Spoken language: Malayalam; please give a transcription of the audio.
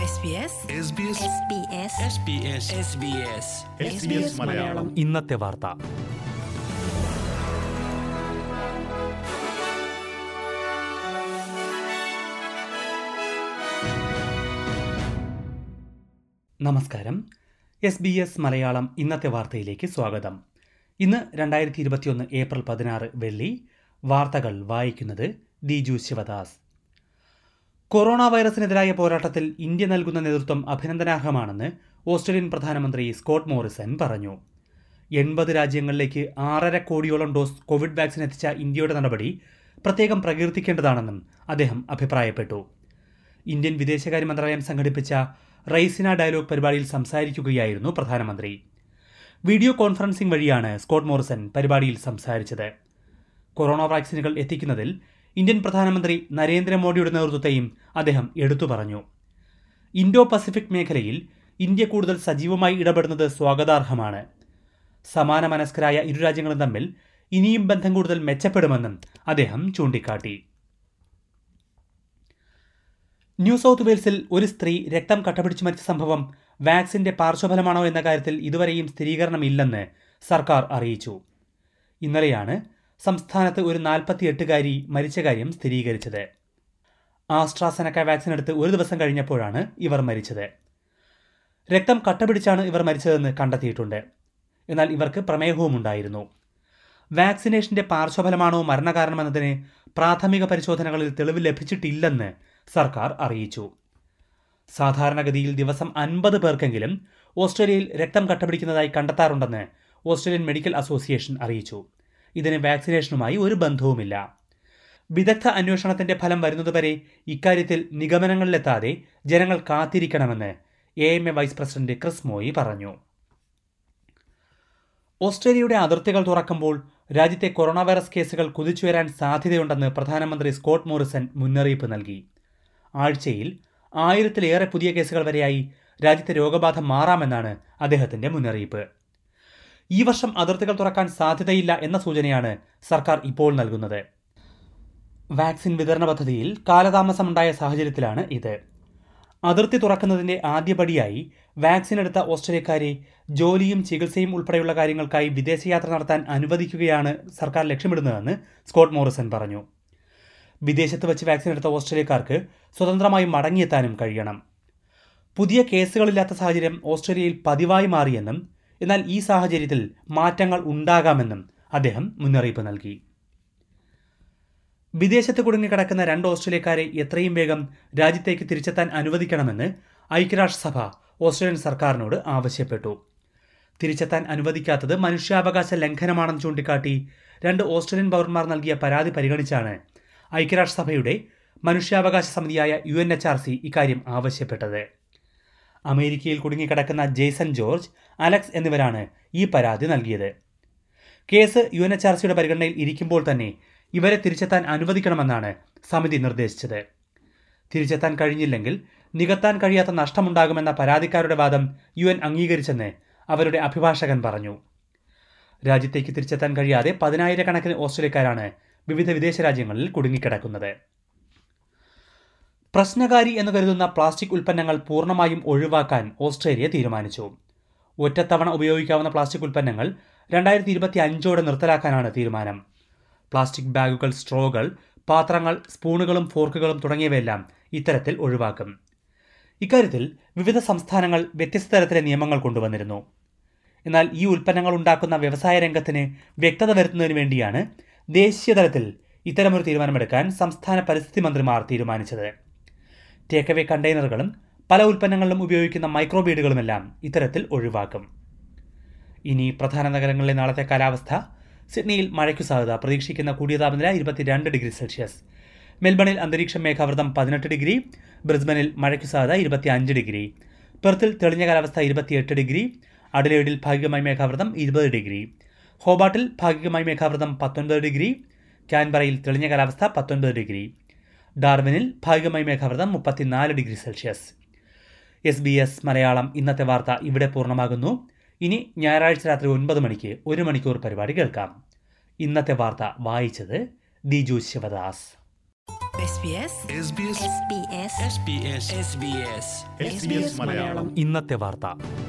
SBS SBS SBS മലയാളം ഇന്നത്തെ വാർത്ത നമസ്കാരം എസ് ബി എസ് മലയാളം ഇന്നത്തെ വാർത്തയിലേക്ക് സ്വാഗതം ഇന്ന് രണ്ടായിരത്തി ഇരുപത്തിയൊന്ന് ഏപ്രിൽ പതിനാറ് വെള്ളി വാർത്തകൾ വായിക്കുന്നത് ദിജു ശിവദാസ് കൊറോണ വൈറസിനെതിരായ പോരാട്ടത്തിൽ ഇന്ത്യ നൽകുന്ന നേതൃത്വം അഭിനന്ദനാർഹമാണെന്ന് ഓസ്ട്രേലിയൻ പ്രധാനമന്ത്രി സ്കോട്ട് മോറിസൺ പറഞ്ഞു എൺപത് രാജ്യങ്ങളിലേക്ക് ആറര കോടിയോളം ഡോസ് കോവിഡ് വാക്സിൻ എത്തിച്ച ഇന്ത്യയുടെ നടപടി പ്രത്യേകം പ്രകീർത്തിക്കേണ്ടതാണെന്നും അദ്ദേഹം അഭിപ്രായപ്പെട്ടു ഇന്ത്യൻ വിദേശകാര്യ മന്ത്രാലയം സംഘടിപ്പിച്ച റൈസിന ഡയലോഗ് പരിപാടിയിൽ സംസാരിക്കുകയായിരുന്നു പ്രധാനമന്ത്രി വീഡിയോ കോൺഫറൻസിംഗ് വഴിയാണ് സ്കോട്ട് മോറിസൺ പരിപാടിയിൽ സംസാരിച്ചത് കൊറോണ വാക്സിനുകൾ എത്തിക്കുന്നതിൽ ഇന്ത്യൻ പ്രധാനമന്ത്രി നരേന്ദ്രമോദിയുടെ നേതൃത്വത്തെയും അദ്ദേഹം എടുത്തു പറഞ്ഞു ഇൻഡോ പസഫിക് മേഖലയിൽ ഇന്ത്യ കൂടുതൽ സജീവമായി ഇടപെടുന്നത് സ്വാഗതാർഹമാണ് സമാന മനസ്കരായ ഇരു രാജ്യങ്ങളും തമ്മിൽ ഇനിയും ബന്ധം കൂടുതൽ മെച്ചപ്പെടുമെന്നും അദ്ദേഹം ചൂണ്ടിക്കാട്ടി ന്യൂ സൗത്ത് വെയിൽസിൽ ഒരു സ്ത്രീ രക്തം കട്ടപിടിച്ച് മരിച്ച സംഭവം വാക്സിന്റെ പാർശ്വഫലമാണോ എന്ന കാര്യത്തിൽ ഇതുവരെയും സ്ഥിരീകരണമില്ലെന്ന് സർക്കാർ അറിയിച്ചു ഇന്നലെയാണ് സംസ്ഥാനത്ത് ഒരു നാൽപ്പത്തിയെട്ടുകാരി മരിച്ച കാര്യം സ്ഥിരീകരിച്ചത് ആസ്ട്രാസെനക്ക വാക്സിൻ എടുത്ത് ഒരു ദിവസം കഴിഞ്ഞപ്പോഴാണ് ഇവർ മരിച്ചത് രക്തം കട്ടപിടിച്ചാണ് ഇവർ മരിച്ചതെന്ന് കണ്ടെത്തിയിട്ടുണ്ട് എന്നാൽ ഇവർക്ക് പ്രമേഹവും ഉണ്ടായിരുന്നു വാക്സിനേഷന്റെ പാർശ്വഫലമാണോ മരണകാരണമെന്നതിന് പ്രാഥമിക പരിശോധനകളിൽ തെളിവ് ലഭിച്ചിട്ടില്ലെന്ന് സർക്കാർ അറിയിച്ചു സാധാരണഗതിയിൽ ദിവസം അൻപത് പേർക്കെങ്കിലും ഓസ്ട്രേലിയയിൽ രക്തം കട്ടപിടിക്കുന്നതായി കണ്ടെത്താറുണ്ടെന്ന് ഓസ്ട്രേലിയൻ മെഡിക്കൽ അസോസിയേഷൻ അറിയിച്ചു ഇതിന് വാക്സിനേഷനുമായി ഒരു ബന്ധവുമില്ല വിദഗ്ധ അന്വേഷണത്തിന്റെ ഫലം വരുന്നതുവരെ ഇക്കാര്യത്തിൽ നിഗമനങ്ങളിലെത്താതെ ജനങ്ങൾ കാത്തിരിക്കണമെന്ന് A M A vice president Chris Moy പറഞ്ഞു ഓസ്ട്രേലിയയുടെ അതിർത്തികൾ തുറക്കുമ്പോൾ രാജ്യത്തെ കൊറോണ വൈറസ് കേസുകൾ കുതിച്ചുയരാൻ സാധ്യതയുണ്ടെന്ന് പ്രധാനമന്ത്രി സ്കോട്ട് മോറിസൺ മുന്നറിയിപ്പ് നൽകി ആഴ്ചയിൽ ആയിരത്തിലേറെ പുതിയ കേസുകൾ വരെയായി രാജ്യത്തെ രോഗബാധ മാറാമെന്നാണ് അദ്ദേഹത്തിന്റെ മുന്നറിയിപ്പ് ഈ വർഷം അതിർത്തികൾ തുറക്കാൻ സാധ്യതയില്ല എന്ന സൂചനയാണ് സർക്കാർ ഇപ്പോൾ നൽകുന്നത് വാക്സിൻ വിതരണ പദ്ധതിയിൽ കാലതാമസമുണ്ടായ സാഹചര്യത്തിലാണ് ഇത് അതിർത്തി തുറക്കുന്നതിന്റെ ആദ്യപടിയായി വാക്സിൻ എടുത്ത ഓസ്ട്രേലിയക്കാരെ ജോലിയും ചികിത്സയും ഉൾപ്പെടെയുള്ള കാര്യങ്ങൾക്കായി വിദേശയാത്ര നടത്താൻ അനുവദിക്കുകയാണ് സർക്കാർ ലക്ഷ്യമിടുന്നതെന്ന് സ്കോട്ട് മോറിസൺ പറഞ്ഞു വിദേശത്ത് വെച്ച് വാക്സിൻ എടുത്ത ഓസ്ട്രേലിയക്കാർക്ക് സ്വതന്ത്രമായി മടങ്ങിയെത്താനും കഴിയണം പുതിയ കേസുകളില്ലാത്ത സാഹചര്യം ഓസ്ട്രേലിയയിൽ പതിവായി മാറിയെന്നും എന്നാൽ ഈ സാഹചര്യത്തിൽ മാറ്റങ്ങൾ ഉണ്ടാകാമെന്നും അദ്ദേഹം മുന്നറിയിപ്പ് നൽകി വിദേശത്ത് കുടുങ്ങിക്കിടക്കുന്ന രണ്ട് ഓസ്ട്രേലിയക്കാരെ എത്രയും വേഗം രാജ്യത്തേക്ക് തിരിച്ചെത്താൻ അനുവദിക്കണമെന്ന് ഐക്യരാഷ്ട്രസഭ ഓസ്ട്രേലിയൻ സർക്കാരിനോട് ആവശ്യപ്പെട്ടു തിരിച്ചെത്താൻ അനുവദിക്കാത്തത് മനുഷ്യാവകാശ ലംഘനമാണെന്ന് ചൂണ്ടിക്കാട്ടി രണ്ട് ഓസ്ട്രേലിയൻ പൗരന്മാർ നൽകിയ പരാതി പരിഗണിച്ചാണ് ഐക്യരാഷ്ട്രസഭയുടെ മനുഷ്യാവകാശ സമിതിയായ U N H R C ഇക്കാര്യം ആവശ്യപ്പെട്ടത് അമേരിക്കയിൽ കുടുങ്ങിക്കിടക്കുന്ന ജെയ്സൺ ജോർജ് അലക്സ് എന്നിവരാണ് ഈ പരാതി നൽകിയത് case U N H R സിയുടെ പരിഗണനയിൽ ഇരിക്കുമ്പോൾ തന്നെ ഇവരെ തിരിച്ചെത്താൻ അനുവദിക്കണമെന്നാണ് സമിതി നിർദ്ദേശിച്ചത് തിരിച്ചെത്താൻ കഴിഞ്ഞില്ലെങ്കിൽ നികത്താൻ കഴിയാത്ത നഷ്ടമുണ്ടാകുമെന്ന പരാതിക്കാരുടെ വാദം യു എൻ അംഗീകരിച്ചെന്ന് അവരുടെ അഭിഭാഷകൻ പറഞ്ഞു രാജ്യത്തേക്ക് തിരിച്ചെത്താൻ കഴിയാതെ പതിനായിരക്കണക്കിന് ഓസ്ട്രേലിയക്കാരാണ് വിവിധ വിദേശ രാജ്യങ്ങളിൽ കുടുങ്ങിക്കിടക്കുന്നത് പ്രശ്നകാരി എന്ന് കരുതുന്ന പ്ലാസ്റ്റിക് ഉൽപ്പന്നങ്ങൾ പൂർണ്ണമായും ഒഴിവാക്കാൻ ഓസ്ട്രേലിയ തീരുമാനിച്ചു ഒറ്റത്തവണ ഉപയോഗിക്കാവുന്ന പ്ലാസ്റ്റിക് ഉൽപ്പന്നങ്ങൾ രണ്ടായിരത്തി ഇരുപത്തി അഞ്ചോടെ നിർത്തലാക്കാനാണ് തീരുമാനം പ്ലാസ്റ്റിക് ബാഗുകൾ സ്ട്രോകൾ പാത്രങ്ങൾ സ്പൂണുകളും ഫോർക്കുകളും തുടങ്ങിയവയെല്ലാം ഇത്തരത്തിൽ ഒഴിവാക്കും ഇക്കാര്യത്തിൽ വിവിധ സംസ്ഥാനങ്ങൾ വ്യത്യസ്ത തരത്തിലെ നിയമങ്ങൾ കൊണ്ടുവന്നിരുന്നു എന്നാൽ ഈ ഉൽപ്പന്നങ്ങൾ ഉണ്ടാക്കുന്ന വ്യവസായ രംഗത്തിന് വ്യക്തത വരുത്തുന്നതിന് വേണ്ടിയാണ് ദേശീയ തലത്തിൽ ഇത്തരമൊരു തീരുമാനമെടുക്കാൻ സംസ്ഥാന പരിസ്ഥിതി മന്ത്രിമാർ തീരുമാനിച്ചത് ടേക്കവേ കണ്ടെയ്നറുകളും പല ഉൽപ്പന്നങ്ങളിലും ഉപയോഗിക്കുന്ന മൈക്രോബീഡുകളുമെല്ലാം ഇത്തരത്തിൽ ഒഴിവാക്കും ഇനി പ്രധാന നഗരങ്ങളിലെ നാളത്തെ കാലാവസ്ഥ സിഡ്നിയിൽ മഴയ്ക്കു സാധ്യത പ്രതീക്ഷിക്കുന്ന കൂടിയ താപനില ഇരുപത്തിരണ്ട് ഡിഗ്രി സെൽഷ്യസ് മെൽബണിൽ അന്തരീക്ഷം മേഘാവൃതം പതിനെട്ട് ഡിഗ്രി ബ്രിസ്ബനിൽ മഴയ്ക്കു സാധ്യത ഇരുപത്തിയഞ്ച് ഡിഗ്രി പെർത്തിൽ തെളിഞ്ഞ കാലാവസ്ഥ ഇരുപത്തിയെട്ട് ഡിഗ്രി അഡലേഡിൽ ഭാഗികമായി മേഘാവൃതം ഇരുപത് ഡിഗ്രി ഹോബാട്ടിൽ ഭാഗികമായി മേഘാവൃതം പത്തൊൻപത് ഡിഗ്രി കാൻബറയിൽ തെളിഞ്ഞ കാലാവസ്ഥ പത്തൊൻപത് ഡിഗ്രി ഡാർവിനിൽ ഭാഗികമായി മേഘാവൃതം മുപ്പത്തിനാല് degree Celsius S B S Malayalam ഇന്നത്തെ വാർത്ത ഇവിടെ പൂർണ്ണമാകുന്നു ഇനി ഞായറാഴ്ച രാത്രി ഒൻപത് മണിക്ക് ഒരു മണിക്കൂർ പരിപാടി കേൾക്കാം ഇന്നത്തെ വാർത്ത വായിച്ചത് Diju Sivadas SBS SBS SBS SBS SBS SBS ഇന്നത്തെ വാർത്ത